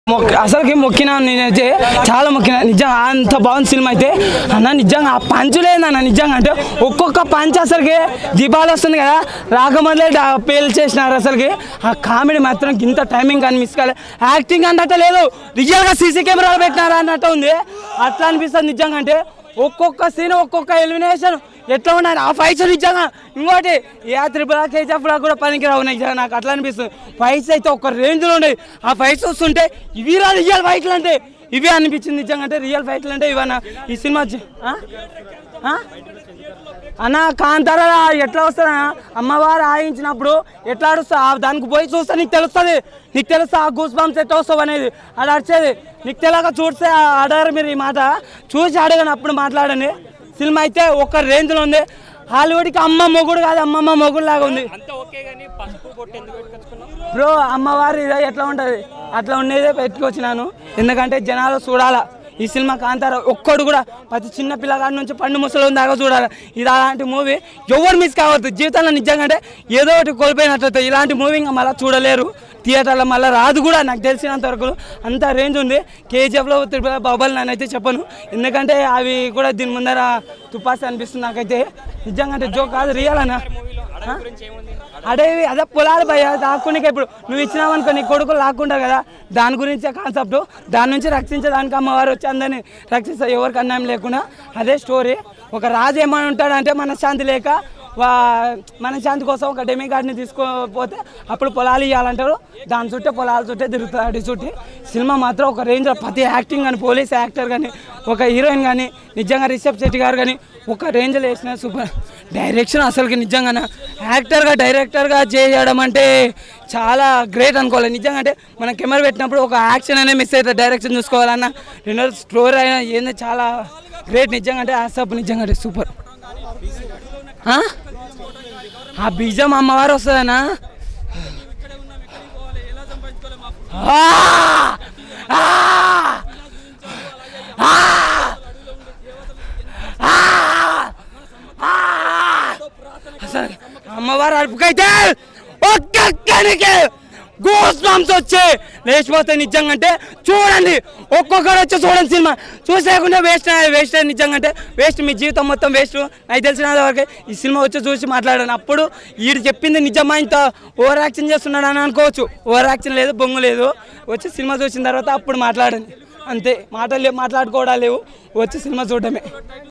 మొక్క అసలుకి మొక్కినా నేనైతే చాలా మొక్కిన నిజంగా అంత బాగుంది సినిమా అయితే అన్న నిజంగా ఆ పంచులేదన్న నిజంగా అంటే ఒక్కొక్క పంచ్ అసలుకి దీపావళి వస్తుంది కదా రాకముందే డా- పేలు చేసినారు అసలుకి ఆ కామెడీ మాత్రం ఇంత టైమింగ్ కానీ మిస్ కాలేదు యాక్టింగ్ అన్నట్టు లేదు రియల్గా సీసీ కెమెరాలు పెట్టినారా అన్నట్టు ఉంది అట్లా అనిపిస్తుంది నిజంగా అంటే ఒక్కొక్క సీన్ ఒక్కొక్క ఎలిమినేషన్ ఎట్లా ఉన్నాయి ఆ ఫైట్స్ నిజంగా ఇంకోటి ఏ త్రిపుల కేజీఎఫ్ లా కూడా పనికి రావు నిజంగా నాకు అట్లా అనిపిస్తుంది ఫైట్స్ అయితే ఒక రేంజ్లో ఉన్నాయి ఆ ఫైట్స్ వస్తుంటే ఇవి రా రియల్ ఫైట్లు అంటే ఇవి అనిపించింది నిజంగా అంటే రియల్ ఫైట్లు అంటే ఇవన్న ఈ సినిమా చూ- ఆ? ఆ? అన్న కాంతార ఎట్లా వస్తుందా అమ్మవారు ఆయించినప్పుడు ఎట్లా అడుస్తా ఆ దానికి పోయి చూస్తే నీకు తెలుస్తుంది నీకు తెలుస్తా ఆ గూస్ బాంబ్స్ ఎట్లా వస్తావు అనేది అది అడిచేది నీకు తెలియక చూస్తే ఆడారు మీరు ఈ మాట చూసి అడగని అప్పుడు మాట్లాడండి సినిమా అయితే ఒక రేంజ్లో ఉంది హాలీవుడ్కి అమ్మ మొగుడు కాదు అమ్మమ్మ మొగుడు లాగా ఉంది అంతా ఓకే కానీ పసుపు పొట్టు ఎందుకు పెట్టుకొచ్చుకున్నావు బ్రో అమ్మవారి ఇది ఎట్లా ఉంటుంది అట్లా ఉండేదే పెట్టుకొచ్చినాను ఎందుకంటే జనాలు చూడాలా ఈ సినిమా కాంతార ఒక్కడు కూడా ప్రతి చిన్న పిల్లగాడి నుంచి పండు ముసలి దాకా చూడాలి ఇది అలాంటి మూవీ ఎవరు మిస్ కావద్దు జీవితంలో నిజంగా అంటే ఏదో ఒకటి కోల్పోయినట్లయితే ఇలాంటి మూవీ ఇంకా మళ్ళీ చూడలేరు థియేటర్లో మళ్ళీ రాదు కూడా నాకు తెలిసినంత వరకు అంత రేంజ్ ఉంది కేజీఎఫ్లో తిరుపతి బాబాలు నేనైతే చెప్పను ఎందుకంటే అవి కూడా దీని ముందర తుపాసి అనిపిస్తుంది నాకైతే నిజంగా అంటే జోక్ కాదు రియల్ అన్న మూవీలో అడవి గురించి ఏముంది అడవి అదే పొలాలు భయ దాక్కునికి ఇప్పుడు నువ్వు ఇచ్చినావనుకో నీ కొడుకులు లాక్కుంటారు కదా దాని గురించే కాన్సెప్ట్ దాని నుంచి రక్షించడానికి అమ్మవారు వచ్చి అందరినీ రక్షిస్తారు ఎవరికి అన్యాయం లేకుండా అదే స్టోరీ ఒక రాజు ఏమని ఉంటాడంటే మనశ్శాంతి లేక వా మనశ్శాంతి కోసం ఒక డెమి గార్డ్ని తీసుకోపోతే అప్పుడు పొలాలు ఇవ్వాలంటారు దాని చుట్టే పొలాల చుట్టే తిరుగుతారు అడి చుట్టి సినిమా మాత్రం ఒక రేంజ్లో ప్రతి యాక్టింగ్ కానీ పోలీస్ యాక్టర్ కానీ ఒక హీరోయిన్ కానీ నిజంగా రిషబ్ శెట్టి గారు కానీ ఒక రేంజ్లో వేసిన సూపర్ డైరెక్షన్ అసలుకి నిజంగా యాక్టర్గా డైరెక్టర్గా చేయడం అంటే చాలా గ్రేట్ అనుకోవాలి నిజంగా అంటే మనం కెమెరా పెట్టినప్పుడు ఒక యాక్షన్ అనేది మిస్ అవుతుంది డైరెక్షన్ చూసుకోవాలన్న రెండో స్టోరీ అయినా ఏందో చాలా గ్రేట్ నిజంగా అంటే ఆసప్ నిజంగా అంటే సూపర్ ఆ? ఆ బీజం అమ్మవారు వస్తుందనా ఆ! ఆ! ఆ! ఆ! ఆ! అసలు అమ్మవారు అడుపుకైతే ఒక్కొక్కరికి గోస్ బాంబ్స్ వచ్చి లేచిపోతే నిజంగా అంటే చూడండి ఒక్కొక్కరు వచ్చి చూడండి సినిమా చూసేయకుండా వేస్ట్ వేస్ట్ నిజంగా అంటే వేస్ట్ మీ జీవితం మొత్తం వేస్ట్ నాకు తెలిసిన వరకు ఈ సినిమా వచ్చి చూసి మాట్లాడాను అప్పుడు వీడు చెప్పింది నిజమా ఇంత ఓవర్ యాక్షన్ చేస్తున్నాడు అని అనుకోవచ్చు ఓవర్ యాక్షన్ లేదు బొంగు లేదు వచ్చి సినిమా చూసిన తర్వాత అప్పుడు మాట్లాడండి అంతే మాటలు లేవు మాట్లాడుకోవడాలు లేవు వచ్చి సినిమా చూడడమే